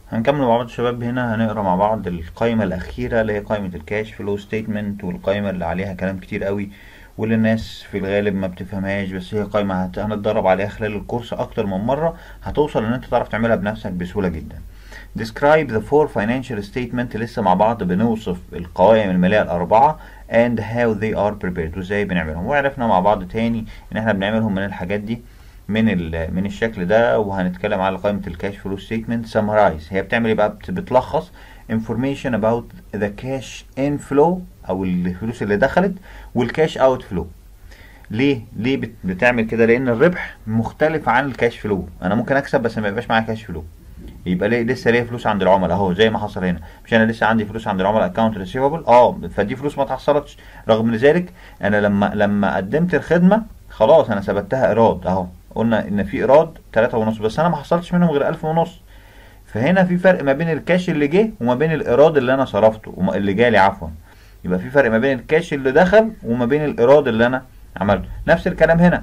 هنكمل مع بعض الشباب هنا هنقرا مع بعض القائمة الأخيرة اللي هي قائمة الكاش فلو ستيتمنت والقائمة اللي عليها كلام كتير قوي واللي الناس في الغالب ما بتفهمهاش بس هي قائمة هت- هنتدرب عليها خلال الكورس أكتر من مرة هتوصل إن أنت تعرف تعملها بنفسك بسهولة جدا. Describe the four financial statement لسه مع بعض بنوصف القوائم المالية الأربعة and how they are prepared وإزاي بنعملهم وعرفنا مع بعض تاني إن إحنا بنعملهم من الحاجات دي من ال- من الشكل ده وهنتكلم على قائمة الكاش فلو ستيتمنت summarize هي بتعمل ايه بقى بت- بتلخص information about the cash inflow او الفلوس اللي دخلت والكاش اوت فلو ليه ليه بت- بتعمل كده لان الربح مختلف عن الكاش فلو انا ممكن اكسب بس ما يبقاش معايا كاش فلو يبقى ليه لسه ليا فلوس عند العملاء اهو زي ما حصل هنا مش انا لسه عندي فلوس عند العملاء اكونت ريسيفبل اه فدي فلوس ما اتحصلتش رغم ذلك انا لما لما قدمت الخدمه خلاص انا ثبتها ايراد اهو قلنا ان في ايراد تلاتة ونص بس انا ما حصلتش منهم غير ألف ونص فهنا في فرق ما بين الكاش اللي جه وما بين الايراد اللي انا صرفته وما- اللي جالي عفوا يبقى في فرق ما بين الكاش اللي دخل وما بين الايراد اللي انا عملته نفس الكلام هنا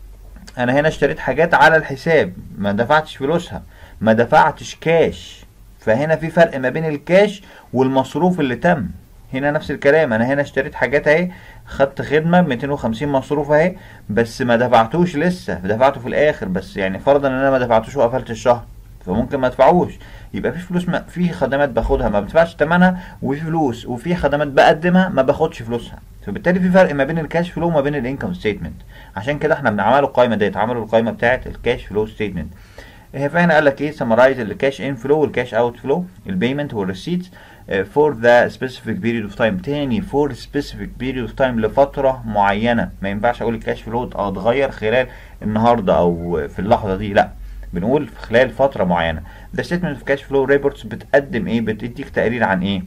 انا هنا اشتريت حاجات على الحساب ما دفعتش فلوسها ما دفعتش كاش فهنا في فرق ما بين الكاش والمصروف اللي تم هنا نفس الكلام انا هنا اشتريت حاجات اهي خدت خدمه 250 مصروف اهي بس ما دفعتوش لسه دفعته في الاخر بس يعني فرضا ان انا ما دفعتوش وقفلت الشهر فممكن ما ادفعوش يبقى في فلوس ما في خدمات باخدها ما بدفعش ثمنها وفي فلوس وفي خدمات بقدمها ما باخدش فلوسها فبالتالي في فرق ما بين الكاش فلو وما بين الانكم ستيتمنت عشان كده احنا بنعمله القائمه ديت عملوا القائمه بتاعه الكاش فلو ستيتمنت هي فهنا قال لك ايه سمرايز الكاش ان فلو والكاش اوت فلو البيمنت والريسيتس فور ذا سبيسيفيك بيريود اوف تايم تاني فور سبيسيفيك بيريود اوف تايم لفتره معينه ما ينفعش اقول الكاش فلو اتغير خلال النهارده او في اللحظه دي لا بنقول في خلال فتره معينه ذا ستيتمنت اوف كاش فلو ريبورتس بتقدم ايه بتديك تقرير عن ايه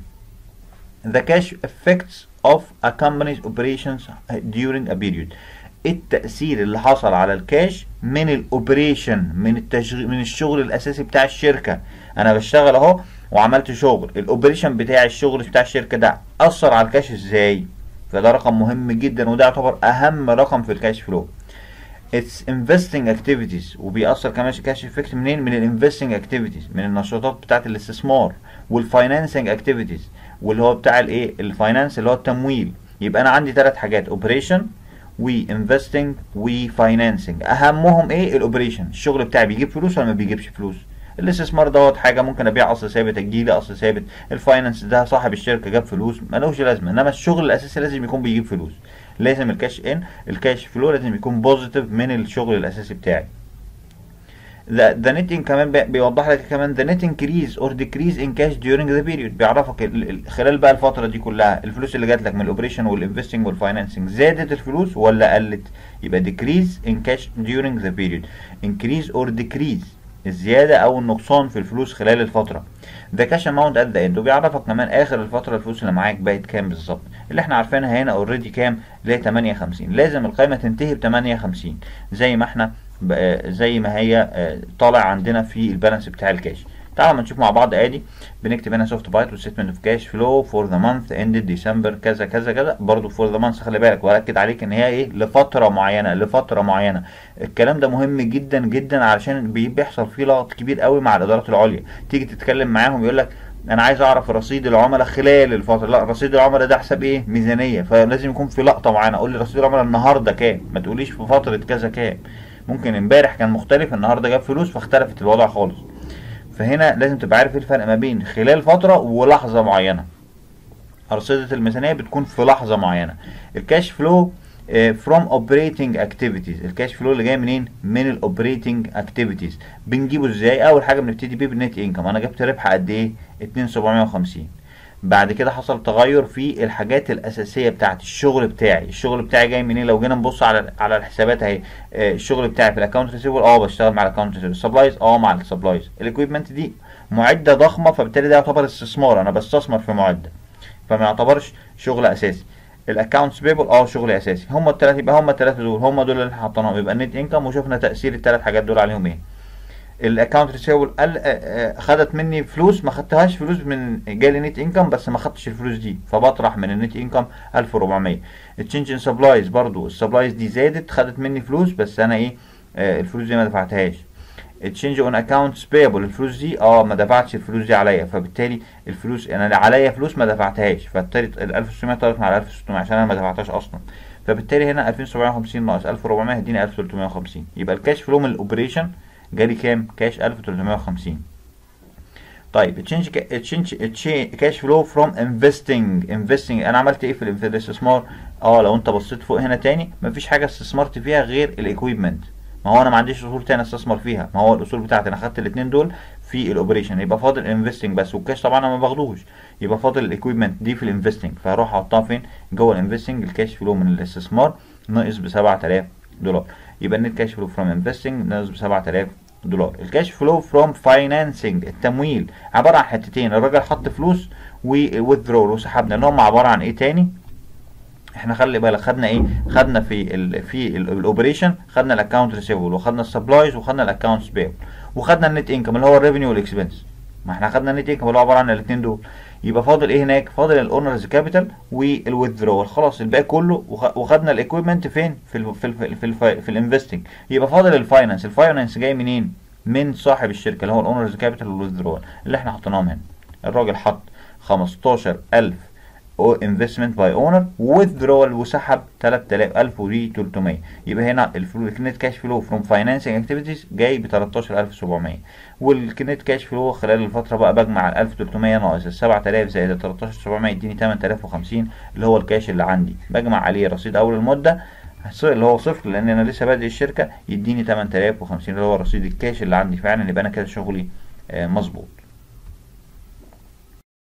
the cash effects of a company's operations during a period التأثير اللي حصل على الكاش من الاوبريشن من التشغيل من الشغل الاساسي بتاع الشركة انا بشتغل اهو وعملت شغل الاوبريشن بتاع الشغل بتاع الشركة ده اثر على الكاش ازاي فده رقم مهم جدا وده يعتبر اهم رقم في الكاش فلو اتس investing activities وبيأثر كمان كاش افكت منين من الانفستنج اكتيفيتيز من النشاطات بتاعه الاستثمار والفاينانسنج اكتيفيتيز واللي هو بتاع الايه الفاينانس اللي هو التمويل يبقى انا عندي ثلاث حاجات اوبريشن وانفستنج وفاينانسنج اهمهم ايه الاوبريشن الشغل بتاعي بيجيب فلوس ولا ما بيجيبش فلوس الاستثمار دوت حاجه ممكن ابيع اصل ثابت اجيلي اصل ثابت الفاينانس ده صاحب الشركه جاب فلوس ملوش لازمه انما الشغل الاساسي لازم يكون بيجيب فلوس لازم الكاش ان الكاش فلو لازم يكون بوزيتيف من الشغل الاساسي بتاعي ذا ذا نتنج كمان بي- بيوضح لك كمان ذا نت انكريز اور ديكريز ان كاش during ذا بيريود بيعرفك ال- ال- خلال بقى الفتره دي كلها الفلوس اللي جات لك من الاوبريشن والانفستنج والفاينانسنج زادت الفلوس ولا قلت يبقى ديكريز ان كاش during ذا بيريود انكريز اور ديكريز الزياده او النقصان في الفلوس خلال الفتره ذا كاش اماونت ات ذا اند وبيعرفك كمان اخر الفتره الفلوس اللي معاك بقت كام بالظبط اللي احنا عارفينها هنا اوريدي كام اللي هي 58 لازم القائمه تنتهي ب 58 زي ما احنا بقى- زي ما هي آه، طالع عندنا في البالانس بتاع الكاش تعالوا ما نشوف مع بعض ادي بنكتب هنا سوفت بايت وستمنت اوف كاش فلو فور ذا مانث اندد ديسمبر كذا كذا كذا برضو فور ذا مانث خلي بالك واكد عليك ان هي ايه لفتره معينه لفتره معينه الكلام ده مهم جدا جدا علشان بي- بيحصل فيه لغط كبير قوي مع الادارات العليا تيجي تتكلم معاهم يقول لك انا عايز اعرف رصيد العملاء خلال الفتره لا رصيد العملاء ده حساب ايه ميزانيه فلازم يكون في لقطه معينه قول لي رصيد العملاء النهارده كام ما تقوليش في فتره كذا كام ممكن امبارح كان مختلف النهارده جاب فلوس فاختلفت الوضع خالص فهنا لازم تبقى عارف ايه الفرق ما بين خلال فتره ولحظه معينه أرصدة الميزانية بتكون في لحظة معينة الكاش فلو فروم اوبريتنج اكتيفيتيز الكاش فلو اللي جاي منين من الاوبريتنج اكتيفيتيز بنجيبه ازاي اول حاجه بنبتدي بيه بالنت انكم انا جبت ربح قد ايه 2750 بعد كده حصل تغير في الحاجات الاساسيه بتاعت الشغل بتاعي الشغل بتاعي جاي منين لو جينا نبص على على الحسابات اهي آه، الشغل بتاعي في الاكونت ريسيفبل اه بشتغل مع الاكونت ريسيفبل السبلايز اه مع السبلايز الاكويبمنت دي معده ضخمه فبالتالي ده يعتبر استثمار انا بستثمر في معده فما يعتبرش شغل اساسي الاكونتس بيبل اه شغل اساسي هم الثلاثه يبقى هم الثلاثه دول هم دول اللي احنا حطيناهم يبقى النت انكم وشفنا تاثير الثلاث حاجات دول عليهم ايه الاكونت ريسيبل قال آه، آه، خدت مني فلوس ما خدتهاش فلوس من جالي نت انكم بس ما خدتش الفلوس دي فبطرح من النت انكم 1400 التشينج ان سبلايز برضو السبلايز دي زادت خدت مني فلوس بس انا ايه آه، الفلوس دي ما دفعتهاش تشينج اون اكونتس بيبل الفلوس دي اه ما دفعتش الفلوس دي عليا فبالتالي الفلوس انا عليا فلوس ما دفعتهاش فبالتالي ال 1600 طارت مع ال 1600 عشان انا ما دفعتهاش اصلا فبالتالي هنا 2750 ناقص 1400 هيديني 1350 يبقى الكاش فلو من الاوبريشن جالي كام كاش 1350 طيب تشينج تشينج كاش فلو فروم انفستنج انفستنج انا عملت ايه في في الاستثمار اه لو انت بصيت فوق هنا تاني مفيش حاجه استثمرت فيها غير الايكويبمنت ما هو انا ما عنديش اصول تاني استثمر فيها ما هو الاصول بتاعتي انا خدت الاثنين دول في الاوبريشن يبقى فاضل انفستنج بس والكاش طبعا انا ما باخدوش يبقى فاضل الايكويبمنت دي في الانفستنج فهروح احطها فين جوه الانفستنج الكاش فلو من الاستثمار ناقص ب 7000 دولار يبقى النت كاش فلو فروم انفستنج ناقص ب 7000 دولار الكاش فلو فروم فاينانسنج التمويل عباره عن حتتين الراجل حط فلوس ووذرول وسحبنا اللي هم عباره عن ايه تاني احنا خلي بالك خدنا ايه خدنا في ال في الاوبريشن خدنا الاكونت ريسيفبل وخدنا السبلايز وخدنا الاكونتس بيبل وخدنا النت انكم اللي هو الريفينيو والاكسبنس ما احنا خدنا النت انكم اللي هو عباره عن الاثنين دول يبقى فاضل ايه هناك فاضل الاونرز كابيتال والويذرول خلاص الباقي كله وخدنا الايكويبمنت فين في ال في ال في ال في, في الانفستنج يبقى فاضل الفاينانس الفاينانس جاي منين من صاحب الشركه اللي هو الاونرز كابيتال والويذرول اللي احنا حطيناهم هنا الراجل حط 15000 انفستمنت باي اونر withdrawal وسحب 3000 1300 يبقى هنا النت كاش فلو فروم فاينانسنج اكتيفيتيز جاي ب 13700 والنت كاش فلو خلال الفتره بقى بجمع ال 1300 ناقص ال 7000 زائد ال 13700 يديني 8050 اللي هو الكاش اللي عندي بجمع عليه رصيد اول المده اللي هو صفر لان انا لسه بادئ الشركه يديني 8050 اللي هو رصيد الكاش اللي عندي فعلا يبقى انا كده شغلي مظبوط